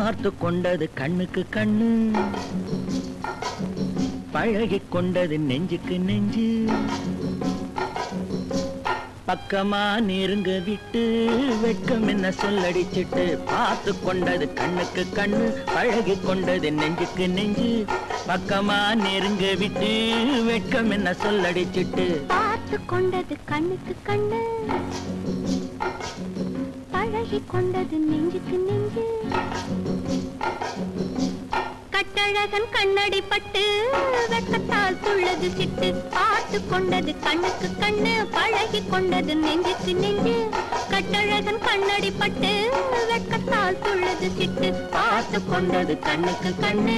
பார்த்து கொண்டது கண்ணுக்கு கண்ணு பழகிக் கொண்டது நெஞ்சுக்கு நெஞ்சு பக்கமா நெருங்க விட்டு வெட்கம் என்ன சொல்லடிச்சிட்டு பார்த்து கொண்டது கண்ணுக்கு கண்ணு பழகி கொண்டது நெஞ்சுக்கு நெஞ்சு பக்கமா நெருங்க விட்டு வெட்கம் என்ன சொல்லடிச்சிட்டு பார்த்து கொண்டது கண்ணுக்கு கண்ணு பழகி கொண்டது நெஞ்சுக்கு நெஞ்சு கட்டழகன் கண்ணடி பட்டு வெக்கத்தால் துள்ளது சிட்டு பார்த்து கொண்டது கண்ணுக்கு கண்ணு பழகி கொண்டது நெஞ்சுக்கு நெஞ்சு கட்டழகன் கண்ணடி பட்டு வெக்கத்தால் துள்ளது சிட்டு பார்த்து கொண்டது கண்ணுக்கு கண்ணு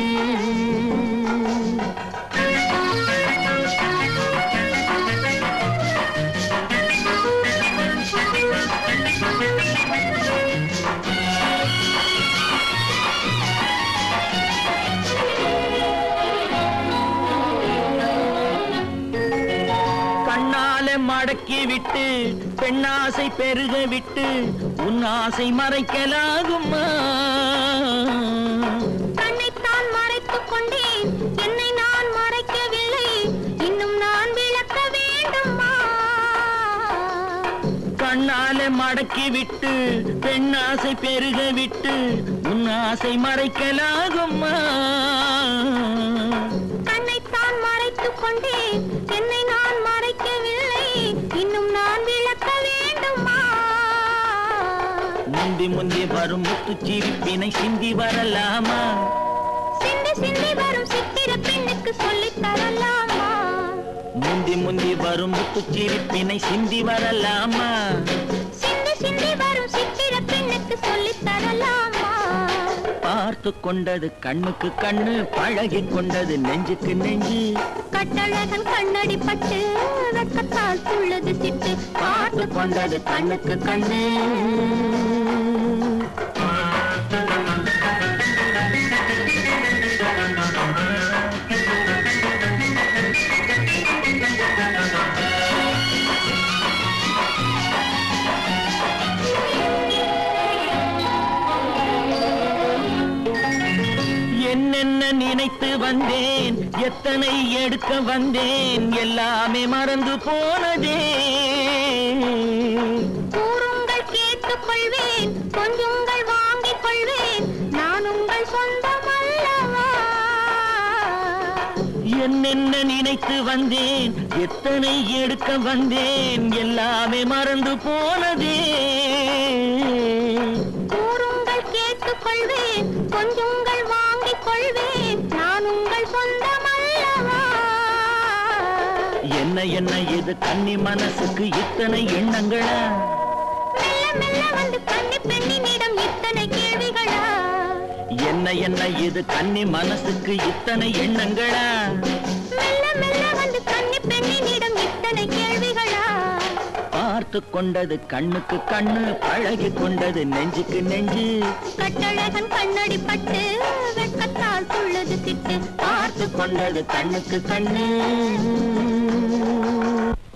கண்ணால மடக்கி விட்டு பெண்ணாசை பெருக விட்டு உன் ஆசை மறைக்கலாகுமா கண்ணைத்தான் மறைத்துக் கொண்டேன் என்னை நான் மறைக்கவில்லை இன்னும் நான் விளக்க வேண்டுமா கண்ணால மடக்கி விட்டு பெண்ணாசை பெருக விட்டு உன் ஆசை மறைக்கலாகுமா கண்ணைத்தான் மறைத்துக் கொண்டேன் என்னை நான் மறைக்கவில்லை இன்னும் நான் விளக்க வேண்டுமா முந்தி முந்தி வரும் முத்துச்சிரிப்பினை சிந்தி வரலாமா சிந்தி சிந்தி வரும் சித்திர பெண்ணுக்கு சொல்லித் தரலாமா முந்தி முந்தி வரும் முத்துச்சிரிப்பினை சிந்தி வரலாமா சிந்தி சிந்தி வரும் சித்திர பெண்ணுக்கு சொல்லித் தரலாமா பார்த்து கொண்டது கண்ணுக்கு கண்ணு பழகி கொண்டது நெஞ்சுக்கு நெஞ்சு கட்டழகன் கண்ணடி பட்டு வெக்கத்தால் துள்ளது சிட்டு பார்த்து கொண்டது கண்ணுக்கு கண்ணு என்னென்ன நினைத்து வந்தேன் எத்தனை எடுக்க வந்தேன் எல்லாமே மறந்து போனதே கூறுங்கள் கேட்டுக் கொள்வேன் கொஞ்சுங்கள் வாங்கிக் கொள்வேன் நான் உங்கள் சொந்தம் அல்லவா என்னென்ன நினைத்து வந்தேன் எத்தனை எடுக்க வந்தேன் எல்லாமே மறந்து போனதே கூறுங்கள் கேட்டுக் கொள்வேன் கொஞ்சுங்கள் வாங்கிக் கொள்வேன் நான் உங்கள் சொந்தம் அல்லவா என்ன என்ன இது கன்னி மனசுக்கு இத்தனை எண்ணங்களா மெல்ல மெல்ல வந்து கண்ணி பெண்ணினிடம் இத்தனை கேள்விகளா என்ன என்ன இது கன்னி மனசுக்கு இத்தனை எண்ணங்களா மெல்ல மெல்ல வந்து கண்ணி பெண்ணினிடம் இத்தனை கேள்விகளா பார்த்து கொண்டது கண்ணுக்கு கண்ணு பழகி கொண்டது நெஞ்சுக்கு நெஞ்சு கட்டழகன் கண்ணடி பட்டு வெட்கத்தால் துள்ளது சிட்டு பார்த்து கொண்டது கண்ணுக்கு கண்ணு